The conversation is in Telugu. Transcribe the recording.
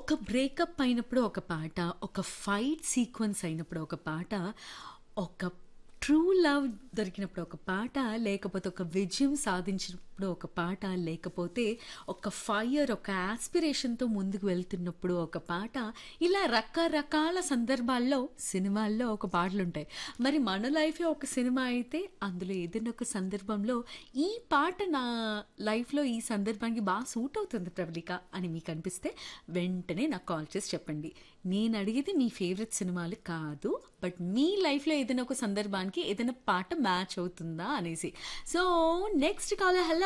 ఒక బ్రేకప్ అయినప్పుడు ఒక పాట, ఒక ఫైట్ సీక్వెన్స్ అయినప్పుడు ఒక పాట, ఒక ట్రూ లవ్ దొరికినప్పుడు ఒక పాట, లేకపోతే ఒక విజయం సాధించినప్పుడు ఒక పాట, లేకపోతే ఒక ఫైర్, ఒక యాస్పిరేషన్‌తో ముందుకు వెళ్తున్నప్పుడు ఒక పాట, ఇలా రకరకాల సందర్భాల్లో సినిమాల్లో ఒక పాటలుంటాయి. మరి మన లైఫే ఒక సినిమా అయితే అందులో ఏదైనా ఒక సందర్భంలో ఈ పాట నా లైఫ్‌లో ఈ సందర్భానికి బా సూట్ అవుతుంది ప్రవళిక అని మీకు అనిపిస్తే వెంటనే నాకు కాల్ చేసి చెప్పండి. నేను అడిగేది మీ ఫేవరెట్ సినిమాలు కాదు. బట్ మీ లైఫ్‌లో ఏదైనా ఒక సందర్భానికి ఏదైనా పాట మ్యాచ్ అవుతుందా అనేసి. So next caller hello